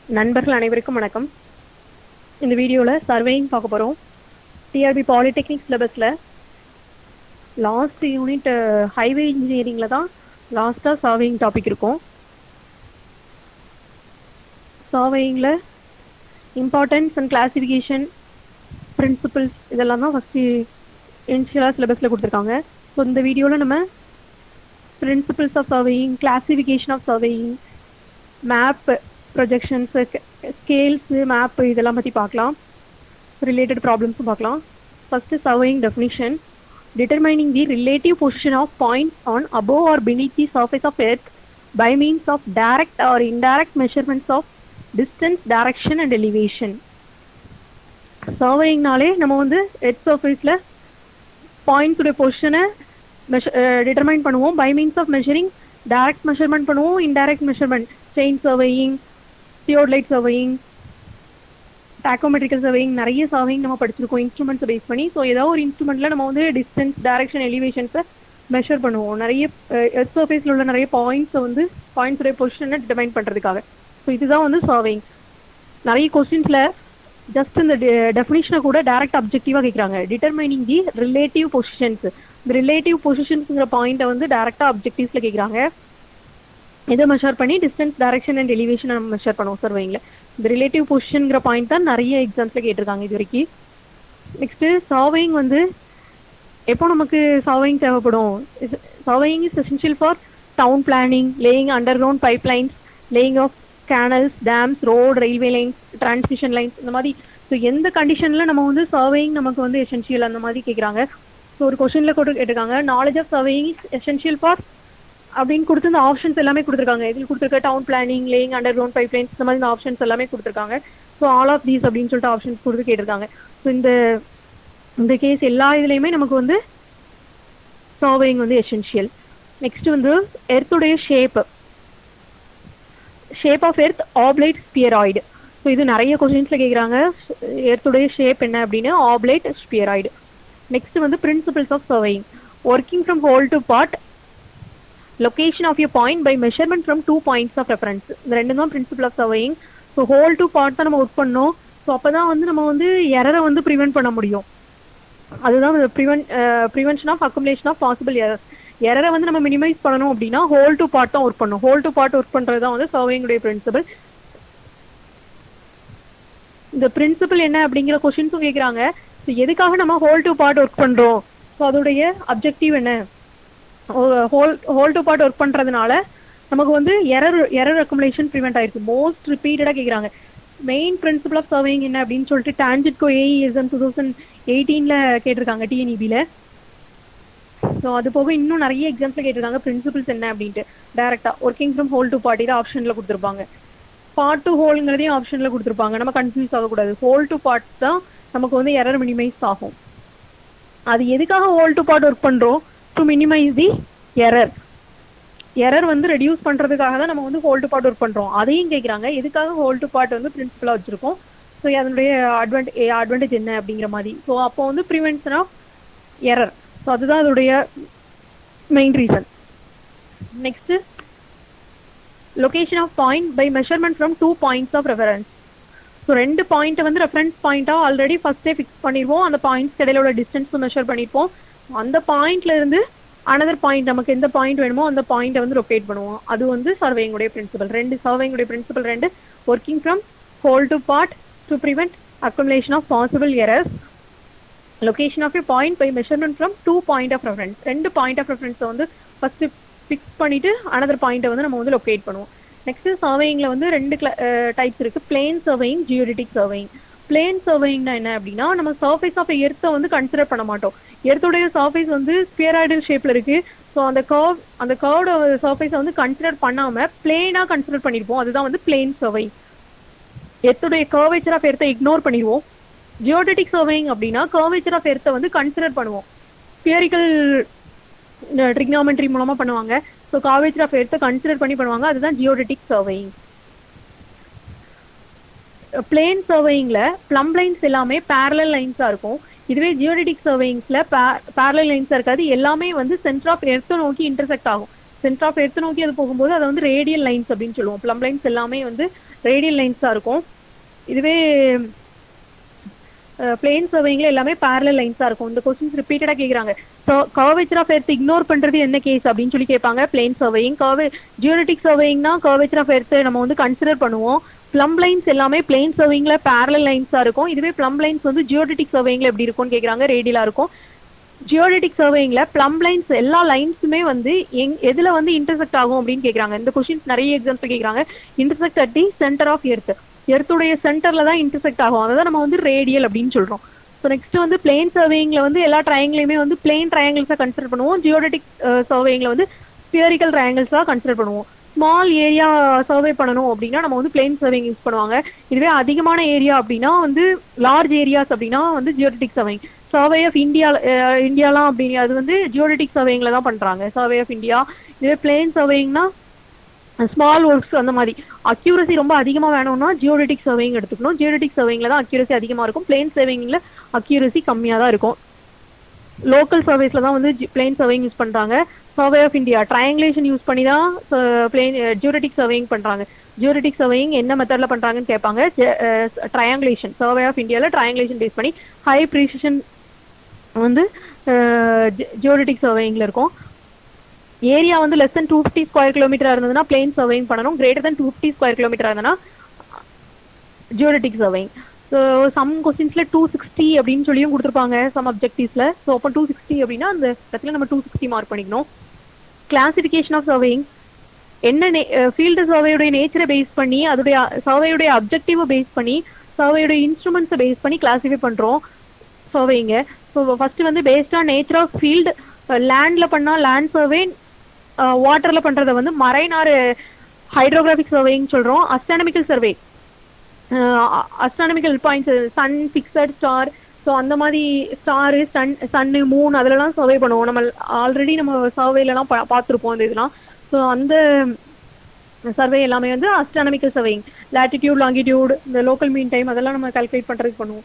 நண்பர்கள் அனைவருக்கும் வணக்கம் இந்த வீடியோவில் சர்வேயிங் பார்க்க போகிறோம் டிஆர்பி பாலிடெக்னிக் சிலபஸில் லாஸ்ட் யூனிட் ஹைவே இன்ஜினியரிங்கில் தான் லாஸ்ட்டாக சர்வேயிங் டாபிக் இருக்கும் சர்வேயிங்கில் இம்பார்ட்டன்ஸ் அண்ட் கிளாசிஃபிகேஷன் பிரின்சிபல்ஸ் இதெல்லாம் தான் ஃபஸ்ட்டு இனிஷியலாக சிலபஸில் கொடுத்துருக்காங்க ஸோ இந்த வீடியோவில் நம்ம principles of surveying classification of surveying map projections scales map இதெல்லாம் பற்றி பார்க்கலாம் ரிலேட்டட் ப்ராப்ளம்ஸும் பார்க்கலாம் first surveying definition determining the relative position of points on above or beneath the surface of earth by means of direct or indirect measurements of distance, direction and elevation. சர்வேயிங்னாலே நம்ம வந்து earth சர்ஃபேஸில் பாயிண்ட்ஸுடைய பொசிஷனை மெஷ determine பண்ணுவோம் by means of measuring direct measurement பண்ணுவோம் indirect measurement chain surveying theodolite surveying tacheometrical surveying நிறைய சர்வேயிங் நம்ம படிச்சிருக்கோம் இன்ஸ்ட்ருமெண்ட்ஸை பேஸ் பண்ணி ஸோ ஏதாவது ஒரு இன்ஸ்ட்ருமெண்ட்டில் நம்ம வந்து டிஸ்டன்ஸ் டைரக்ஷன் எலிவேஷன்ஸை மெஷர் பண்ணுவோம் நிறைய எர்த் சர்ஃபேஸில் உள்ள நிறைய பாயிண்ட்ஸை வந்து பாயிண்ட்ஸுடைய பொசிஷனை டிட்டர்மைன் பண்ணுறதுக்காக ஸோ இதுதான் வந்து சர்வேயிங் நிறைய கொஸ்டின்ஸில் ஜஸ்ட் இந்த டெஃபினிஷனை கூட டைரக்ட் அப்ஜெக்டிவாக கேட்குறாங்க டிட்டர்மைனிங் தி ரிலேட்டிவ் பொசிஷன்ஸ் இந்த ரிலேட்டிவ் பொசிஷன்ஸுங்கிற பாயிண்ட்டை வந்து டைரக்டாக அப்ஜெக்டிவ்ஸில் கேட்குறாங்க இதை மெஷர் பண்ணி டிஸ்டன்ஸ் டைரக்ஷன் அண்ட் எலிவேஷன் நம்ம மெஷர் பண்ணுவோம் சர்வேயிங்கில் இந்த ரிலேட்டிவ் பொசிஷனுங்கிற பாயிண்ட் தான் நிறைய எக்ஸாம்ஸில் கேட்டிருக்காங்க இது வரைக்கும் நெக்ஸ்ட்டு சர்வேயிங் வந்து எப்போ நமக்கு சர்வேயிங் தேவைப்படும் surveying is essential for town planning laying underground pipelines laying of canals dams road railway lines transmission lines இந்த மாதிரி ஸோ எந்த கண்டிஷனில் நம்ம வந்து சர்வேயிங் நமக்கு வந்து எசென்ஷியல் அந்த மாதிரி கேட்குறாங்க ஸோ ஒரு கொஷனில் கூட கேட்டிருக்காங்க knowledge of surveying is essential for அப்படின்னு கொடுத்து இந்த ஆப்ஷன்ஸ் எல்லாமே கொடுத்துருக்காங்க இதில் கொடுத்துருக்க town planning laying underground pipelines இந்த மாதிரி இந்த ஆப்ஷன்ஸ் எல்லாமே கொடுத்துருக்காங்க ஸோ ஆல் ஆஃப் தீஸ் அப்படின்னு சொல்லிட்டு ஆப்ஷன்ஸ் கொடுத்து கேட்டிருக்காங்க ஸோ இந்த இந்த கேஸ் எல்லா இதுலேயுமே நமக்கு வந்து சர்வேயிங் வந்து எசென்ஷியல் நெக்ஸ்ட் வந்து எர்த்துடைய shape shape of earth oblate spheroid so இது நிறைய கொஸ்டின்ஸில் கேட்குறாங்க எர்த்துடைய ஷேப் என்ன அப்படின்னு ஆப்லைட் ஸ்பியராய்டு நெக்ஸ்ட் வந்து principles of surveying working from whole to part location of you point by measurement from two points of reference இந்த ரெண்டு தான் principle of surveying so whole to part தான் நம்ம ஒர்க் பண்ணோம் so அப்போ தான் வந்து நம்ம வந்து எரரை வந்து ப்ரிவென்ட் பண்ண முடியும் அதுதான் ப்ரிவென் prevention of accumulation of possible error எரரை வந்து நம்ம மினிமைஸ் பண்ணணும் அப்படின்னா ஹோல் டு பார்ட் தான் ஒர்க் பண்ணணும் ஹோல் டு பார்ட் ஒர்க் பண்ணுறது தான் வந்து சர்வேயிங்குடைய பிரின்சிபல் இந்த பிரின்சிபல் என்ன அப்படிங்கிற கொஸ்டின்ஸும் கேட்குறாங்க ஸோ எதுக்காக நம்ம ஹோல் டு பார்ட் ஒர்க் பண்ணுறோம் ஸோ அதோடைய அப்ஜெக்டிவ் என்ன whole whole to part work பண்ணுறதுனால நமக்கு வந்து எரர் எரர் அக்குமுலேஷன் ப்ரிவெண்ட் ஆயிருக்கு மோஸ்ட் ரிப்பீட்டடாக கேட்குறாங்க மெயின் பிரின்சிபல் ஆஃப் சர்வேயிங் என்ன அப்படின்னு சொல்லிட்டு டான்ஜிட்கோ ஏஇஎஸ்எம் டூ தௌசண்ட் எயிட்டீனில் கேட்டிருக்காங்க டிஎன்இபியில் ஸோ அது போக இன்னும் நிறைய எக்ஸாம்ஸில் கேட்டிருக்காங்க பிரின்சிபல்ஸ் என்ன அப்படின்ட்டு டேரெக்டாக ஒர்க்கிங் ஃப்ரம் ஹோல் டு பார்ட்டி தான் ஆப்ஷனில் கொடுத்துருப்பாங்க பார்ட் டு ஹோல்ங்கிறதையும் ஆப்ஷனில் கொடுத்துருப்பாங்க நம்ம கன்ஃபியூஸ் ஆகக்கூடாது ஹோல் டு பார்ட் தான் நமக்கு வந்து எரர் மினிமைஸ் ஆகும் அது எதுக்காக ஹோல் டு பார்ட் ஒர்க் பண்ணுறோம் to minimise the error error வந்து ரெடியூஸ் பண்ணுறதுக்காக தான் நம்ம வந்து ஹோல் டு பார்ட் ஒர்க் பண்ணுறோம் அதையும் கேட்குறாங்க எதுக்காக ஹோல் டு பார்ட் வந்து பிரின்சிபலாக வச்சுருக்கோம் ஸோ அதனுடைய அட்வான்ட் அட்வான்டேஜ் என்ன அப்படிங்கிற மாதிரி ஸோ அப்போ வந்து ப்ரிவென்ஷன் ஆஃப் எரர் ஸோ அதுதான் அதோடைய main reason next location of point by measurement from two points of reference so ரெண்டு பாயிண்ட்டை வந்து ரெஃபரன்ஸ் பாயிண்ட்டாக ஆல்ரெடி ஃபஸ்ட்டே ஃபிக்ஸ் பண்ணிடுவோம் அந்த பாயிண்ட்ஸ் இடையிலோட டிஸ்டன்ஸும் மெஷர் பண்ணியிருப்போம் அந்த பாயிண்ட்ல இருந்து அனதர் பாயிண்ட் நமக்கு எந்த பாயிண்ட் வேணுமோ அந்த பாயிண்ட்டை வந்து லொக்கேட் பண்ணுவோம் அது வந்து சர்வேயிங்குடைய பிரின்சிபல் ரெண்டு சர்வேயிங்குடைய பிரின்சிபல் ரெண்டு working from whole to part to prevent accumulation of possible errors location of a point by measurement from two point of reference ரெண்டு பாயிண்ட் ஆஃப் ரெஃபரன்ஸை வந்து ஃபஸ்ட்டு ஃபிக்ஸ் பண்ணிவிட்டு அனதர் பாயிண்ட்டை வந்து நம்ம வந்து லொக்கேட் பண்ணுவோம் நெக்ஸ்ட் சர்வேயிங்கில் வந்து ரெண்டு டைப்ஸ் இருக்குது plane surveying geodetic surveying plane சர்வேயிங்னா என்ன அப்படின்னா நம்ம சர்ஃபேஸ் ஆஃப் எர்த்தை வந்து கன்சிடர் பண்ண மாட்டோம் எர்த்துடைய சர்ஃபேஸ் வந்து ஸ்பியராய்டல் ஷேப்பில் இருக்குது ஸோ அந்த கர்வ் அந்த கர்வோட சர்ஃபேஸை வந்து கன்சிடர் பண்ணாமல் பிளேனாக கன்சிடர் பண்ணியிருப்போம் அதுதான் வந்து பிளேன் சர்வேயிங் எர்த்துடைய கர்வேச்சர் ஆஃப் எர்த்தை இக்னோர் பண்ணிடுவோம் ஜியோடெட்டிக் சர்வேயிங் அப்படின்னா கர்வேச்சர் ஆஃப் எர்த்தை வந்து கன்சிடர் பண்ணுவோம் ஸ்பியரிக்கல் ட்ரிக்னாமெண்ட்ரி மூலமாக பண்ணுவாங்க ஸோ கர்வேச்சர் ஆஃப் எர்த்தை கன்சிடர் பண்ணி பண்ணுவாங்க அதுதான் ஜியோடெட்டிக் சர்வேயிங் பிளேன் சர்வேயிங்கில் ப்ளம் லைன்ஸ் எல்லாமே பேரலல் லைன்ஸாக இருக்கும் இதுவே ஜியோடெட்டிக் சர்வேயிங்ஸில் பேரலல் லைன்ஸாக இருக்காது எல்லாமே வந்து சென்டர் ஆஃப் எர்த்தை நோக்கி இன்டர்செக்ட் ஆகும் சென்டர் ஆஃப் எர்த் நோக்கி அது போகும்போது அதை வந்து ரேடியல் லைன்ஸ் அப்படின்னு சொல்லுவோம் ப்ளம் லைன்ஸ் எல்லாமே வந்து ரேடியல் லைன்ஸ் தான் இருக்கும் இதுவே பிளேன் சர்வேயிங்ல எல்லாமே பேரலல் லைன்ஸா இருக்கும் இந்த கொஸ்டின்ஸ் ரிப்பீட்டடா கேக்குறாங்க so curvature of earth ignore பண்றது என்ன கேஸ் அப்படின்னு சொல்லி கேட்பாங்க பிளேன் சர்வேயிங் கர்வே ஜியோலட்டிக் சர்வேயிங்னா கர்வேச்சர் ஆஃப் எர்த் நம்ம வந்து கன்சிடர் பண்ணுவோம் ப்ளம் லைன்ஸ் எல்லாமே பிளேன் சர்வேயிங்ல பேரலல் லைன்ஸா இருக்கும் இதுவே ப்ளம் லைன்ஸ் வந்து ஜியோலட்டிக் சர்வேயிங்ல எப்படி இருக்கும்னு கேக்குறாங்க ரேடியலா இருக்கும் ஜியோலட்டிக் சர்வேயிங்ல ப்ளம் லைன்ஸ் எல்லா லைன்ஸுமே வந்து எங் எதுல வந்து இன்டர்செக்ட் ஆகும் அப்படின்னு கேக்குறாங்க இந்த கொஸ்டின்ஸ் நிறைய எக்ஸாம்ஸ் கேக்குறாங்க intersect at the centre of earth எர்த்துடைய சென்டர்ல தான் இன்டர்செக்ட் ஆகும் அதை தான் நம்ம வந்து ரேடியல் அப்படின்னு சொல்றோம் ஸோ நெக்ஸ்ட் வந்து பிளேன் சர்வேயிங்ல வந்து எல்லா ட்ரையாங்கிளையுமே வந்து பிளேன் ட்ரையாங்கிள்ஸாக கன்சிடர் பண்ணுவோம் ஜியோடெட்டிக் சர்வேயிங்ல வந்து ஸ்பியரிக்கல் ட்ரையாங்கிள்ஸாக கன்சிடர் பண்ணுவோம் ஸ்மால் ஏரியா சர்வே பண்ணணும் அப்படின்னா நம்ம வந்து பிளேன் சர்வேயிங் யூஸ் பண்ணுவாங்க இதுவே அதிகமான ஏரியா அப்படின்னா வந்து லார்ஜ் ஏரியாஸ் அப்படின்னா வந்து geodetic surveying survey of India இந்தியாலாம் அப்படி அது வந்து ஜியோடெட்டிக் சர்வேயிங்ல தான் பண்றாங்க சர்வே ஆஃப் இந்தியா இதுவே பிளேன் சர்வேயிங்னா ஸ்மால் ஒர்க்ஸ் அந்த மாதிரி அக்யூரசி ரொம்ப அதிகமாக வேணும்னா ஜியோடெட்டிக் சர்வேயிங் எடுத்துக்கணும் ஜியோடெட்டிக் சர்வேயிங்ல தான் அக்யூரசி அதிகமாக இருக்கும் பிளேன் சர்வேயிங்ல அக்யூரசி கம்மியாக தான் இருக்கும் லோக்கல் சர்வேஸ்ல தான் வந்து பிளேன் சர்வேயிங் யூஸ் பண்றாங்க survey of India triangulation use பண்ணி தான் பிளேன் ஜியோடெட்டிக் சர்வேயிங் பண்றாங்க ஜியோடெட்டிக் சர்வேயிங் என்ன மெத்தட்ல பண்றாங்கன்னு கேட்பாங்க ட்ரையாங்குலேஷன் சர்வே ஆஃப் இந்தியாவில் ட்ரையாங்குலேஷன் பேஸ் பண்ணி ஹை ப்ரீசிஷன் வந்து ஜியோடெட்டிக் சர்வேயிங்ல இருக்கும் ஏரியா வந்து less than two fifty square kilometre இருந்ததுன்னா பிளேன் சர்வேயிங் பண்ணணும் greater than two fifty square kilometre இருந்ததுன்னா ஜியோடெட்டிக் சர்வேயிங் ஸோ சம் கொஸ்டின்ஸ்ல டூ சிக்ஸ்டி அப்படின்னு சொல்லியும் கொடுத்துருப்பாங்க சம் அப்ஜெக்டிவ்ஸ்ல ஸோ அப்போ டூ சிக்ஸ்டி அப்படின்னா அந்த இடத்துல நம்ம டூ சிக்ஸ்டி மார்க் பண்ணிக்கணும் கிளாசிஃபிகேஷன் ஆஃப் சர்வேயிங் என்ன ஃபீல்டு சர்வேயுடைய நேச்சரை பேஸ் பண்ணி அதோடைய சர்வேயுடைய அப்ஜெக்டிவை பேஸ் பண்ணி சர்வேயுடைய இன்ஸ்ட்ருமெண்ட்ஸை பேஸ் பண்ணி கிளாசிஃபை பண்றோம் சர்வேயிங்க ஸோ ஃபர்ஸ்ட் வந்து based on nature of field லேண்ட்ல பண்ணா லேண்ட் சர்வே வாட்டர்ல பண்றத வந்து மரைன் ஆர் ஹைட்ரோகிராஃபிக் சர்வேன்னு சொல்றோம் astronomical survey astronomical points sun fixed star so அந்த மாதிரி ஸ்டாரு சன் சன்னு மூன் அதுலலாம் சர்வே பண்ணுவோம் நம்ம ஆல்ரெடி நம்ம சர்வேலலாம் பா பார்த்துருப்போம் அந்த இதெல்லாம் ஸோ அந்த சர்வே எல்லாமே வந்து அஸ்ட்ரானமிக்கல் சர்வேயிங் லாட்டிடியூட் லாங்கிடியூட் இந்த லோக்கல் மீன் டைம் அதெல்லாம் நம்ம கால்குலேட் பண்ணுறதுக்கு பண்ணுவோம்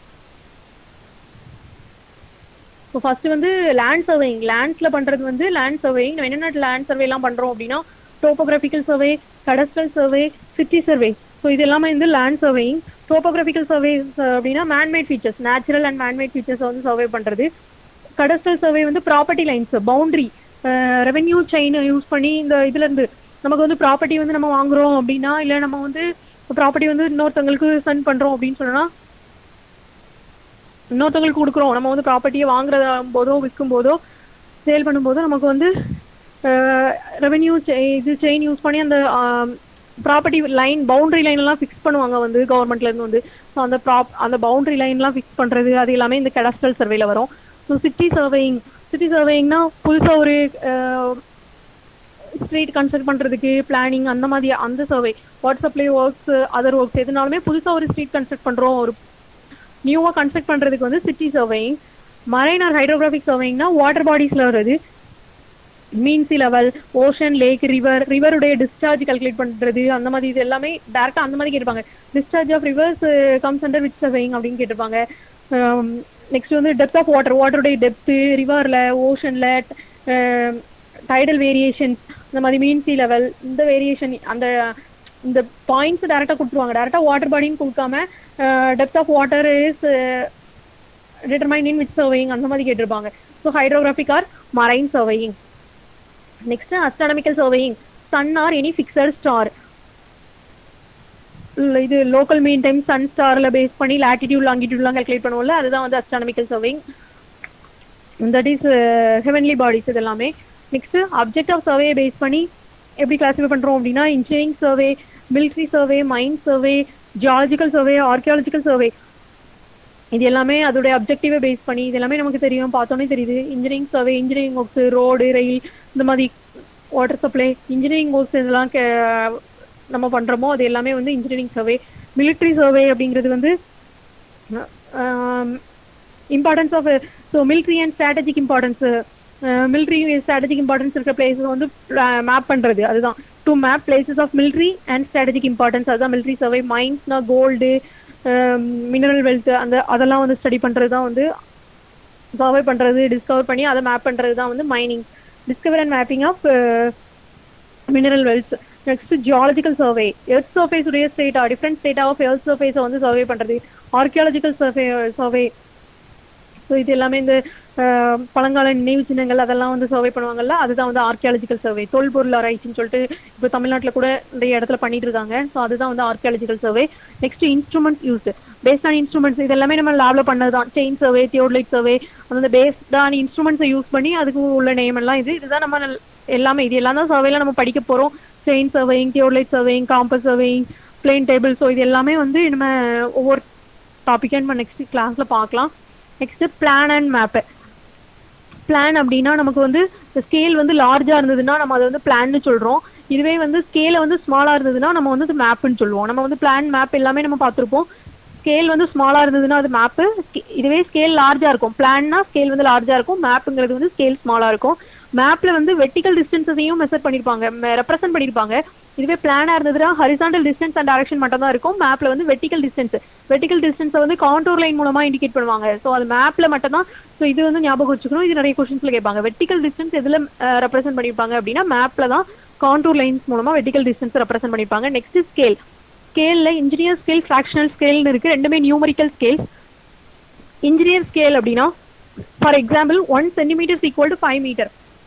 ஸோ ஃபர்ஸ்ட் வந்து லேண்ட் சர்வேயிங் லேண்ட்ஸ்ல பண்றது வந்து லேண்ட் சர்வேயிங் நம்ம என்னென்ன லேண்ட் சர்வே எல்லாம் பண்றோம் அப்படின்னா topographical survey cadastral survey city survey so இது எல்லாமே வந்து லேண்ட் சர்வேயிங் டோபோகிராஃபிக்கல் சர்வே அப்படின்னா manmade features natural and manmade features வந்து சர்வே பண்றது கடஸ்ட்ரல் சர்வே வந்து property lines boundary revenue chain use பண்ணி இந்த இதுல இருந்து நமக்கு வந்து ப்ராப்பர்ட்டி வந்து நம்ம வாங்குறோம் அப்படின்னா இல்ல நம்ம வந்து ப்ராப்பர்ட்டி வந்து இன்னொருத்தவங்களுக்கு சென்ட் பண்றோம் அப்படின்னு சொன்னா இன்னொருத்தவங்களுக்கு கொடுக்குறோம் நம்ம வந்து ப்ராப்பர்ட்டியை வாங்குறத போதோ விற்கும் போதோ சேல் பண்ணும்போதோ நமக்கு வந்து ரெவென்யூ இது செயின் யூஸ் பண்ணி அந்த ப்ராப்பர்ட்டி லைன் பவுண்டரி லைன் எல்லாம் ஃபிக்ஸ் பண்ணுவாங்க வந்து கவர்மெண்ட்ல இருந்து வந்து ஸோ அந்த ப்ராப் அந்த பவுண்டரி லைன்லாம் ஃபிக்ஸ் பண்றது அது எல்லாமே இந்த கெடாஸ்ட்ரல் சர்வேல வரும் ஸோ சிட்டி சர்வேயிங் சிட்டி சர்வேயிங்னா புதுசாக ஒரு ஸ்ட்ரீட் கன்ஸ்ட்ரக்ட் பண்றதுக்கு பிளானிங் அந்த மாதிரி அந்த survey water supply works other works எதுனாலுமே புதுசாக ஒரு ஸ்ட்ரீட் கன்ஸ்ட்ரக்ட் பண்றோம் ஒரு நியூவாக கன்ஸ்ட்ரக்ட் பண்றதுக்கு வந்து city surveying marine or hydrographic சர்வேயிங்னா வாட்டர் பாடிஸ்ல வருது mean sea level ocean lake river ரிவருடைய டிஸ்சார்ஜ் கால்குலேட் பண்றது அந்த மாதிரி இது எல்லாமே டேரக்டா அந்த மாதிரி கேட்டிருப்பாங்க discharge of rivers comes under which surveying அப்படின்னு கேட்டிருப்பாங்க நெக்ஸ்ட் வந்து டெப்த் ஆஃப் வாட்டர் வாட்டருடைய டெப்த்து ரிவர்ல ஓஷன்ல டைடல் வேரியேஷன்ஸ் இந்த மாதிரி மீன் சி லெவல் இந்த வேரியேஷன் அந்த இந்த பாயிண்ட்ஸ் டேரக்டா கொடுத்துருவாங்க டேரக்டா வாட்டர் பாடின்னு கொடுக்காம depth of water is determine in which surveying அந்த மாதிரி கேட்டிருப்பாங்க so hydrographic or marine surveying next astronomical surveying sun or any fixed star இது லோக்கல் மீன் டைம் சன் ஸ்டார்ல பேஸ் பண்ணி லாட்டிடியூட் லாங்கிடியூட்லாம் கால்குலேட் பண்ணுவோம்ல அதுதான் வந்து astronomical surveying that is heavenly bodies இது எல்லாமே next object of survey base பண்ணி எப்படி கிளாஸிஃபை பண்றோம் அப்படின்னா engineering survey military survey mine survey geological survey archaeological survey இது எல்லாமே அதோடைய அப்ஜெக்டிவை பேஸ் பண்ணி இது எல்லாமே நமக்கு தெரியும் பார்த்தோன்னே தெரியுது engineering survey engineering works road rail இந்த மாதிரி வாட்டர் சப்ளை இன்ஜினியரிங் ஒர்க்ஸ் இதெல்லாம் நம்ம பண்றோமோ அது எல்லாமே வந்து இன்ஜினியரிங் சர்வே மிலிட்ரி சர்வே அப்படிங்கிறது வந்து importance of so military and strategic importance military strategic importance இருக்கிற பிளேஸஸ் வந்து மேப் பண்றது அதுதான் to map places of military and strategic importance அதுதான் மிலிட்ரி சர்வே மைன்ஸ்னா கோல்டு மினரல் வெல்த் அந்த அதெல்லாம் வந்து ஸ்டடி பண்றது தான் வந்து சர்வே பண்றது டிஸ்கவர் பண்ணி அதை மேப் பண்றது தான் வந்து mining discover and mapping of mineral wells next geological survey earth surface உடைய strata different strata of earth சர்ஃபேஸை வந்து சர்வே பண்றது ஆர்கியாலஜிக்கல் சர்வே சர்வே ஸோ இது எல்லாமே இந்த அஹ், பழங்கால நினைவு சின்னங்கள் அதெல்லாம் வந்து சர்வே பண்ணுவாங்கல்ல அதுதான் வந்து ஆர்கியாலஜிக்கல் சர்வே தொல்பொருள் ஆராய்ச்சின்னு சொல்லிட்டு இப்போ தமிழ்நாட்டில் கூட நிறைய இடத்துல பண்ணிட்டு இருக்காங்க ஸோ அதுதான் வந்து archaeological survey next instruments use based on instruments இது எல்லாமே நம்ம லேப்ல பண்ணது தான் செயின் சர்வே தியோட்லைட் சர்வே அந்த பேஸ்ட் ஆன் இன்ஸ்ட்ருமெண்ட்ஸை யூஸ் பண்ணி அதுக்கு உள்ள நேம் எல்லாம் இது இதுதான் நம்ம நல்- எல்லாமே இது எல்லாம் தான் சர்வேல நம்ம படிக்க போறோம் chain surveying theodolite surveying compass surveying plane table so இது எல்லாமே வந்து நம்ம ஒவ்வொரு டாபிக் நம்ம நெக்ஸ்ட் கிளாஸ்ல பார்க்கலாம் next plan and map plan அப்படின்னா நமக்கு வந்து ஸ்கேல் வந்து லார்ஜா இருந்ததுன்னா நம்ம அதை வந்து பிளான்னு சொல்றோம் இதுவே வந்து ஸ்கேல வந்து ஸ்மாலா இருந்ததுன்னா நம்ம வந்து அது மேப்னு சொல்லுவோம் நம்ம வந்து பிளான் மேப் எல்லாமே நம்ம பார்த்திருப்போம் ஸ்கேல் வந்து ஸ்மாலா இருந்ததுன்னா அது மேப்பு இதுவே ஸ்கேல் லார்ஜா இருக்கும் பிளான்னா ஸ்கேல் வந்து லார்ஜா இருக்கும் மேப்புங்கிறது வந்து ஸ்கேல் ஸ்மாலா இருக்கும் மேப்ல வந்து வெர்டிகல் டிஸ்டன்ஸையும் மெஷர் பண்ணிருப்பாங்க ரெப்ரசென்ட் பண்ணிருப்பாங்க இதுவே பிளானா இருந்ததுன்னா ஹரிசாண்டல் டிஸ்டன்ஸ் அண்ட் டைரக்ஷன் மட்டும் தான் இருக்கும் மேப்ல வந்து வெர்டிகல் டிஸ்டன்ஸ் வெர்டிகல் டிஸ்டன்ஸை வந்து காண்டூர் லைன் மூலமா இண்டிகேட் பண்ணுவாங்க ஸோ அது மேப்ல மட்டும் தான் ஸோ இது வந்து ஞாபகம் வச்சுக்கணும் இது நிறைய கொஸ்டின்ஸ்ல கேட்பாங்க வெர்டிகல் டிஸ்டன்ஸ் எதுல ரெப்ரசென்ட் பண்ணிருப்பாங்க அப்படின்னா மேப்ல தான் காண்டூர் லைன்ஸ் மூலமா வெர்டிகல் டிஸ்டன்ஸ் ரெப்ரசென்ட் பண்ணிருப்பாங்க நெக்ஸ்ட் ஸ்கேல் ஸ்கேல்ல இன்ஜினியர் ஸ்கேல் ஃபிராக்ஷனல் ஸ்கேல்னு இருக்கு ரெண்டுமே நியூமரிக்கல் ஸ்கேல் இன்ஜினியர் ஸ்கேல் அப்படின்னா for example one centimetre equal to five metre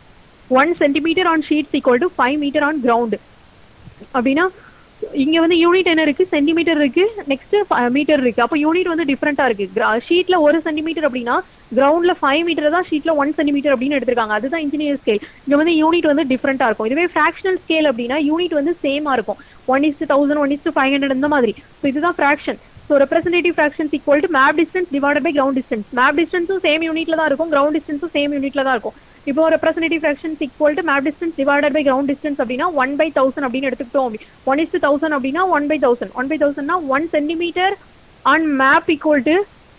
one centimetre on sheets equal to five metre on ground அப்படின்னா இங்க வந்து யூனிட் என்ன இருக்கு சென்டிமீட்டர் இருக்கு நெக்ஸ்ட் மீட்டர் இருக்கு அப்போ யூனிட் வந்து டிஃப்ரெண்டா இருக்கு ஷீட்ல ஒரு சென்டிமீட்டர் அப்படின்னா கிரவுண்ட்ல ஃபைவ் மீட்டர் தான் ஷீட்ல ஒன் சென்டிமீட்டர் அப்படின்னு எடுத்திருக்காங்க அதுதான் இன்ஜினியர் ஸ்கேல் இங்க வந்து யூனிட் வந்து டிஃப்ரெண்டா இருக்கும் இதுவே ஃபிராக்ஷனல் ஸ்கேல் அப்படின்னா யூனிட் வந்து சேமா இருக்கும் one is thousand one is five hundred இந்த மாதிரி ஸோ இதுதான் fraction so representative fractions equal to map distance divide by ground distance map டிஸ்டன்ஸும் சேம் யூனிட்ல தான் இருக்கும் கிரவுண்ட் டிஸ்டன்ஸும் சேம் யூனிட்ல தான் இருக்கும் இப்போ representative fractions equal to map distance divided by ground distance அப்படின்னா ஒன் பை தௌசண்ட் அப்படின்னு எடுத்துக்கிட்டோம் அப்படி ஒன் இஸ் தௌசண்ட் அப்படின்னா one by thousand one by தௌசண்ட்னா one centimetre on map equal to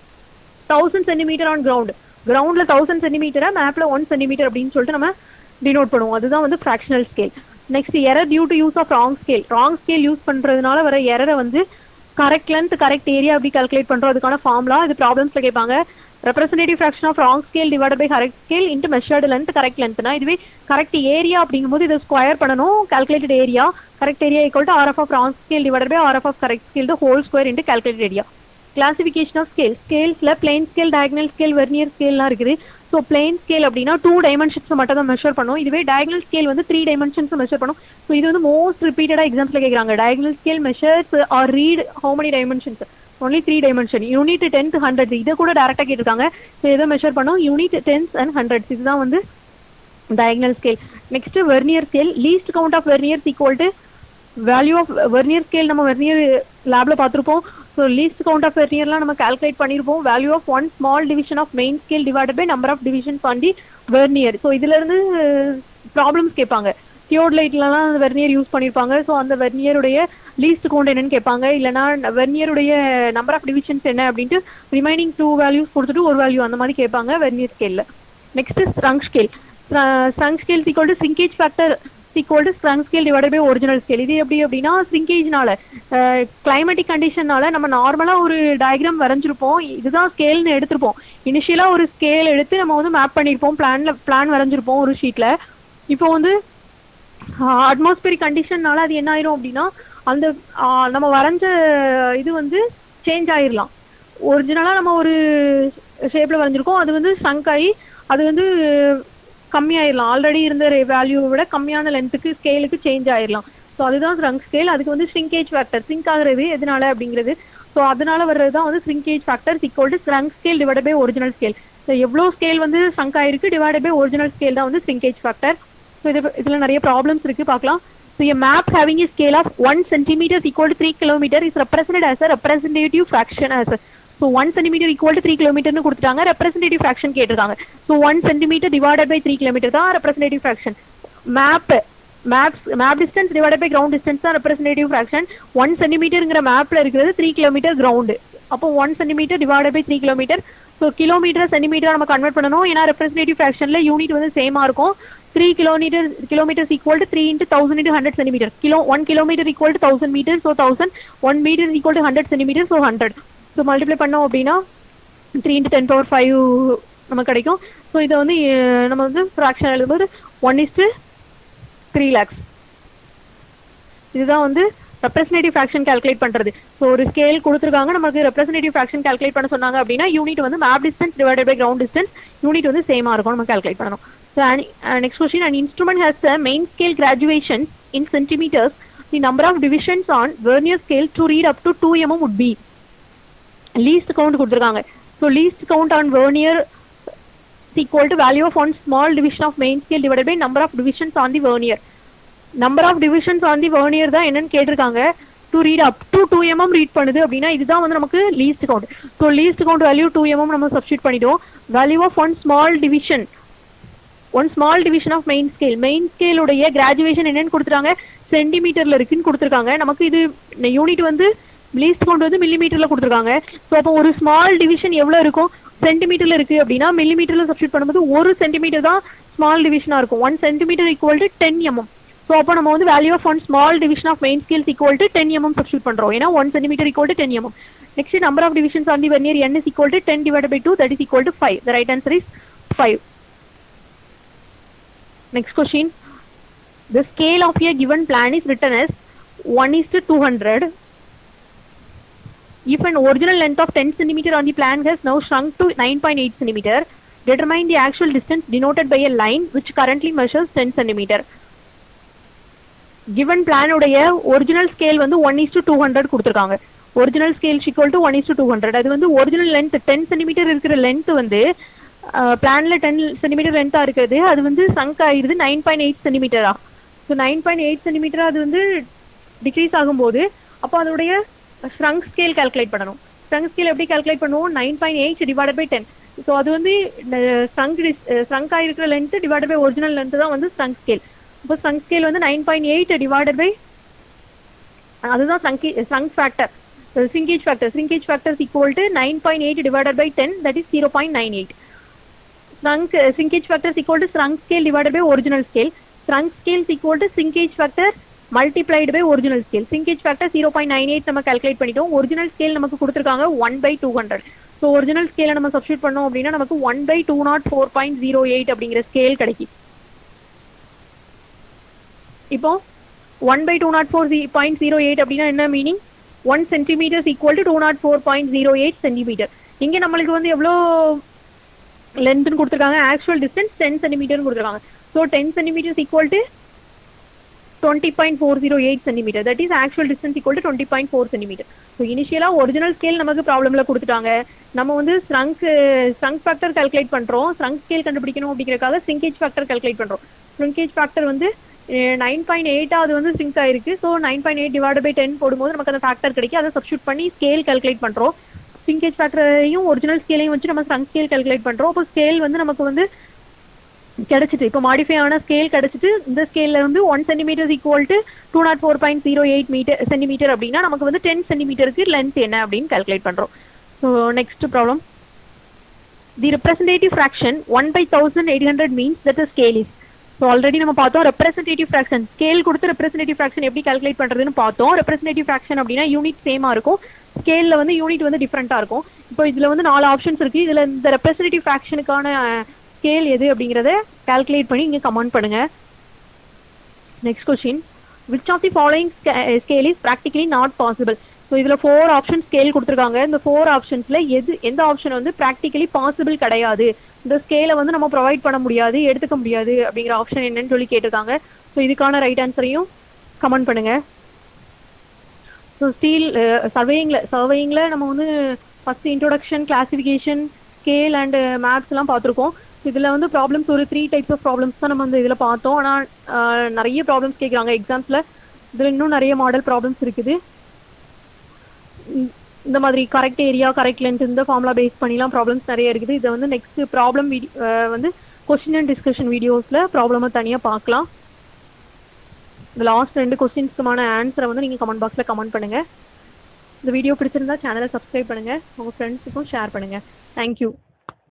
thousand centimetre on ground கிரவுண்ட்ல thousand சென்டிமீட்டரா மேப்ல one centimetre அப்படின்னு சொல்லிட்டு நம்ம டினோட் பண்ணுவோம் அதுதான் வந்து fractional scale next error due to use of wrong scale wrong scale use பண்றதுனால வர எரரை வந்து கரெக்ட் லென்த் கரெக்ட் ஏரியா அப்படி கால்குலேட் பண்றோம் அதுக்கான ஃபார்முலா இது ப்ராப்ளம்ஸ்ல கேட்பாங்க representative fraction of wrong scale divide by correct scale into measured length correct லென்த்னா இதுவே கரெக்ட் ஏரியா அப்படிங்கும்போது இதை ஸ்கொயர் பண்ணணும் calculated area correct area equal to R F of wrong scale divide by R F of correct scale the whole square into calculated area classification of scale ஸ்கேல்ஸ்ல plane scale diagonal scale vernier ஸ்கேல்லாம் இருக்குது so plane scale அப்படின்னா two dimensions மட்டும் தான் measure பண்ணும் இதுவே diagonal scale வந்து three dimensions measure பண்ணும் ஸோ இது வந்து மோஸ்ட் ரிப்பீட்டடா எக்ஸாம்ஸ்ல கேட்குறாங்க diagonal scale measures or read how many dimensions only three dimension unit tenth hundred இதை கூட டேரக்டா கேட்டிருக்காங்க ஸோ இதை மெஷர் பண்ணோம் யூனிட் டென்ஸ் அண்ட் ஹண்ட்ரட்ஸ் இதுதான் வந்து diagonal scale next vernier scale least count of verniers equal to value of vernier scale நம்ம vernier லேப்ல பார்த்துருப்போம் ஸோ லீஸ்ட் கவுண்ட் ஆஃப் வெர்னியர்லாம் நம்ம கால்குலேட் பண்ணியிருப்போம் value of one small division of main scale divided by number of divisions on the vernier so இதுல இருந்து problems கேட்பாங்க தியோட்லைட்லலாம் வெர்னியர் யூஸ் பண்ணியிருப்பாங்க ஸோ அந்த வெர்னியருடைய லீஸ்ட் கவுண்ட் என்னன்னு கேட்பாங்க இல்லைனா வெர்னியருடைய நம்பர் ஆஃப் டிவிஷன்ஸ் என்ன அப்படின்ட்டு ரிமைனிங் டூ வேல்யூஸ் கொடுத்துட்டு ஒரு வேல்யூ அந்த மாதிரி கேட்பாங்க வெர்னியர் ஸ்கேல்ல next shrunk scale shrunk scale equal to shrinkage factor equal to shrunk scale divide by original scale இது எப்படி அப்படின்னா சிங்கேஜ்னால கிளைமேட்டிக் கண்டிஷன்னால நம்ம நார்மலா ஒரு டயக்ராம் வரைஞ்சிருப்போம் இதுதான் ஸ்கேல்னு எடுத்திருப்போம் இனிஷியலா ஒரு ஸ்கேல் எடுத்து நம்ம வந்து மேப் பண்ணியிருப்போம் பிளான்ல பிளான் வரைஞ்சிருப்போம் ஒரு ஷீட்ல இப்போ வந்து அட்மாஸ்பியரிக் கண்டிஷன்னால அது என்ன ஆயிரும் அப்படின்னா அந்த ஆஹ் நம்ம வரைஞ்ச இது வந்து சேஞ்ச் ஆயிரலாம் ஒரிஜினலா நம்ம ஒரு ஷேப்ல வரைஞ்சிருக்கோம் அது வந்து சங்க் ஆகி அது வந்து கம்மியாயிரலாம் ஆல்ரெடி இருந்த வேல்யூவை விட கம்மியான லென்த்துக்கு ஸ்கேலுக்கு சேஞ்ச் ஆயிரலாம் ஸோ அதுதான் ஸ்ரங்க் ஸ்கேல் அதுக்கு வந்து ஸ்ரிங்கேஜ் ஃபேக்டர் சிங்க் ஆகுறது எதனால அப்படிங்கிறது ஸோ அதனால வர்றது தான் வந்து shrinkage factor equal to shrunk scale divide by original scale so எவ்வளோ ஸ்கேல் வந்து சங்க் ஆயிருக்கு டிவைட் பை ஒரிஜினல் ஸ்கேல் தான் வந்து ஸ்ரிங்கேஜ் ஃபேக்டர் ஸோ இது இதில் நிறைய ப்ராப்ளம்ஸ் இருக்கு பார்க்கலாம் so a map having a scale of 1 centimeter is equal to 3 kilometer is represented as a representative fraction as a so one centimetre equal to three கிலோமீட்டர்னு கொடுத்துட்டாங்க representative fraction கேட்டிருக்காங்க so one centimetre divided by three kilometre தான் representative fraction map maps map distance divided by ground distance தான் representative fraction one சென்டிமீட்டருங்கிற மேப்ல இருக்கிறது three kilometre ground அப்போ one centimetre divided by three kilometre so kilometre centimetre நம்ம convert பண்ணணும் ஏன்னா representative ஃப்ராக்ஷன்ல யூனிட் வந்து சேமா இருக்கும் three kilometre kilometres equal to three into thousand into hundred centimetre kilo one kilometre equal to thousand metre so thousand one metre equal to hundred centimetre so hundred so multiply பண்ணோம் அப்படின்னா three into ten power five நமக்கு கிடைக்கும் so இதை வந்து அஹ், நம்ம வந்து fraction எழுதும்போது one is to three lakhs இதுதான் வந்து ரெப்ரசன்டேட்டிவ் ஃப்ராக்ஷன் கால்குலேட் பண்றது ஸோ ஒரு ஸ்கேல் கொடுத்துருக்காங்க நமக்கு ரெப்ரசன்டேட்டிவ் ஃப்ராக்ஷன் கால்குலேட் பண்ண சொன்னாங்க அப்படின்னா யூனிட் வந்து map distance divided by ground distance unit வந்து சேமா இருக்கும் நம்ம கால்குலேட் பண்ணணும் so next question and instrument has a main scale graduation in centimetres the number of divisions on vernier scale to read up to two mm would be least count கொடுத்துருக்காங்க so least count on vernier equal to value of one small division of main scale divided by number of divisions on the vernier number of divisions on the vernier தான் என்னன்னு கேட்டிருக்காங்க to read up to two mm read பண்ணுது அப்படின்னா இதுதான் வந்து நமக்கு least count so least count value two mm நம்ம substitute பண்ணிடுவோம் value of one small division one small division of main scale main ஸ்கேலுடைய கிராஜுவேஷன் என்னன்னு கொடுத்துருக்காங்க சென்டிமீட்டர்ல இருக்குன்னு கொடுத்துருக்காங்க நமக்கு இது யூனிட் வந்து லீஸ்ட் கவுண்ட் வந்து மில்லிமீட்டர்ல கொடுத்துருக்காங்க ஸோ அப்போ ஒரு ஸ்மால் டிவிஷன் எவ்வளோ இருக்கும் சென்டிமீட்டர்ல இருக்கு அப்படின்னா மில்லிமீட்டர்ல சப்ஸ்டியூட் பண்ணும்போது ஒரு சென்டிமீட்டர் தான் ஸ்மால் டிவிஷனா இருக்கும் one centimetre equal to ten mm so அப்போ நம்ம வந்து value of one small division of main scales equal to ten mm substitute பண்றோம் ஏன்னா one centimetre equal to ten mm next number of divisions on the vernier n is equal to 10 divided by 2 that is equal to 5 the right answer is 5 next question the scale of a given plan is written as 1 is to 200 if an original length of 10 centimeter on the plan has now shrunk to 9.8 centimeter determine the actual distance denoted by a line which currently measures 10 centimeter given plan உடைய original scale வந்து one is to two hundred கொடுத்துருக்காங்க original scale equal to one is to two hundred அது வந்து original length ten centimetre இருக்கிற length வந்து பிளான்ல ten centimetre லென்த்தா இருக்கிறது அது வந்து சங்க் ஆயிருது நைன் பாயிண்ட் எயிட் சென்டிமீட்டரா so nine point eight centimetre அது வந்து டிக்ரீஸ் ஆகும்போது அப்போ அதோடைய ஸ்ட்ரங் ஸ்கேல் கால்குலேட் பண்ணணும் ஸ்ட்ரங் ஸ்கேல் எப்படி கால்குலேட் பண்ணுவோம் nine point eight divided by ten so அது வந்து ஸ்ட்ரங்க் ஸ்ட்ரங்க் ஆகிருக்கிற length divided by original length தான் வந்து ஸ்ட்ரங் ஸ்கேல் இப்போ ஸ்ட்ரங் ஸ்கேல் வந்து nine point eight divided by அதுதான் சங்கி shrunk factor shrinkage factor shrinkage factor equal to nine point eight divided by ten that is zero point nine eight shrunk shrinkage factor equal to shrunk scale divided by original scale shrunk scale equal to shrinkage factor multiplied by original scale shrinkage factor zero point nine eight நம்ம calculate பண்ணிட்டோம் original scale நமக்கு கொடுத்துருக்காங்க one by two hundred so original ஸ்கேலை நம்ம substitute பண்ணோம் அப்படின்னா நமக்கு one by two naught four point zero eight அப்படிங்கிற ஸ்கேல் கிடைக்கும் இப்போ one by two naught four point zero eight அப்படின்னா என்ன meaning one centimetres equal to two naught four point zero eight centimetre இங்கே நம்மளுக்கு வந்து எவ்வளோ லென்த்னு கொடுத்துருக்காங்க ஆக்சுவல் டிஸ்டன்ஸ் டென் சென்டிமீட்டர்னு கொடுத்துருக்காங்க so ten centimetres equal to twenty point four zero eight centimetre that is actual distance equal to twenty point four centimetre so இனிஷியலாக original scale நமக்கு ப்ராப்ளம்ல கொடுத்துட்டாங்க நம்ம வந்து ஸ்ட்ரங்க் ஸ்ட்ரங்க் ஃபேக்டர் கால்குலேட் பண்ணுறோம் ஸ்ட்ரங்க் ஸ்கேல் கண்டுபிடிக்கணும் அப்படிங்கறக்காக சிங்கேஜ் ஃபேக்டர் கால்குலேட் பண்ணுறோம் சிங்கேஜ் ஃபேக்டர் வந்து நைன் பாயிண்ட் எயிட்டா அது வந்து சிங்க் ஆயிருக்கு so nine point eight divide by ten போடும்போது நமக்கு அந்த ஃபேக்டர் கிடைக்கும் அதை சப்ஸ்டியூட் பண்ணி ஸ்கேல் கால்குலேட் பண்ணுறோம் சிங்கேஜ் ஃபேக்டரையும் ஒரிஜினல் ஸ்கேலையும் வச்சு நம்ம ஸ்ட்ரங்க் ஸ்கேல் கால்குலேட் பண்ணுறோம் அப்போ ஸ்கேல் வந்து நமக்கு வந்து கிடைச்சிட்டு இப்போ மாடிஃபை ஆன ஸ்கேல் கிடைச்சிட்டு இந்த ஸ்கேல்ல வந்து one centimetre equal to two naught four point zero eight metre centimetre அப்படின்னா நமக்கு வந்து டென் சென்டிமீட்டருக்கு லென்த் என்ன அப்படின்னு கால்குலேட் பண்றோம் so next problem the representative fraction one by thousand eight hundred means that scale is so already நம்ம பார்த்தோம் representative fraction scale கொடுத்து ரெப்ரசன்டேட்டிவ் ஃப்ராக்ஷன் எப்படி கால்குலேட் பண்றதுன்னு பார்த்தோம் ரெப்ரசன்டேட்டிவ் ஃப்ராக்ஷன் அப்படின்னா யூனிட் சேமா இருக்கும் ஸ்கேல்ல வந்து யூனிட் வந்து டிஃப்ரெண்டா இருக்கும் இப்போ இதுல வந்து நாலு ஆப்ஷன்ஸ் இருக்கு இதுல இந்த ரெப்ரசன்டேட்டிவ் ஃப்ராக்ஷனுக்கான ஸ்கேல் எது அப்படிங்கறத கால்குலேட் பண்ணி இங்க கமெண்ட் பண்ணுங்க next question which of the following scale is practically not possible so இதுல ஃபோர் ஆப்ஷன் ஸ்கேல் கொடுத்துருக்காங்க இந்த ஃபோர் ஆப்ஷன்ஸ்ல எது எந்த ஆப்ஷன் வந்து ப்ராக்டிகலி பாசிபிள் கிடையாது இந்த ஸ்கேலை வந்து நம்ம ப்ரொவைட் பண்ண முடியாது எடுத்துக்க முடியாது அப்படிங்கிற ஆப்ஷன் என்னன்னு சொல்லி கேட்டிருக்காங்க ஸோ இதுக்கான ரைட் ஆன்சரையும் கமெண்ட் பண்ணுங்க ஸோ ஸ்டீல் சர்வேயிங்கில் சர்வேயிங்கில் நம்ம வந்து first introduction classification scale and maps எல்லாம் பார்த்துருக்கோம் இதில் வந்து ப்ராப்ளம்ஸ் ஒரு த்ரீ டைப்ஸ் ஆஃப் ப்ராப்ளம்ஸ் தான் நம்ம வந்து இதில் பார்த்தோம் ஆனால் நிறைய ப்ராப்ளம்ஸ் கேட்குறாங்க எக்ஸாம்ஸில் இதில் இன்னும் நிறைய மாடல் ப்ராப்ளம்ஸ் இருக்குது இந்த மாதிரி கரெக்ட் ஏரியா கரெக்ட் லென்த் இந்த ஃபார்முலா பேஸ் பண்ணிலாம் ப்ராப்ளம்ஸ் நிறைய இருக்குது இதை வந்து நெக்ஸ்ட் ப்ராப்ளம் வந்து கொஸ்டின் அண்ட் டிஸ்கஷன் வீடியோஸில் ப்ராப்ளமை தனியாக பார்க்கலாம் இந்த லாஸ்ட் ரெண்டு கொஸ்டின்ஸ்க்குமான ஆன்சரை வந்து நீங்கள் கமெண்ட் பாக்ஸில் கமெண்ட் பண்ணுங்கள் இந்த வீடியோ பிடிச்சிருந்தா சேனலை சப்ஸ்கிரைப் பண்ணுங்கள் உங்கள் ஃப்ரெண்ட்ஸுக்கும் ஷேர் பண்ணுங்கள் தேங்க்யூ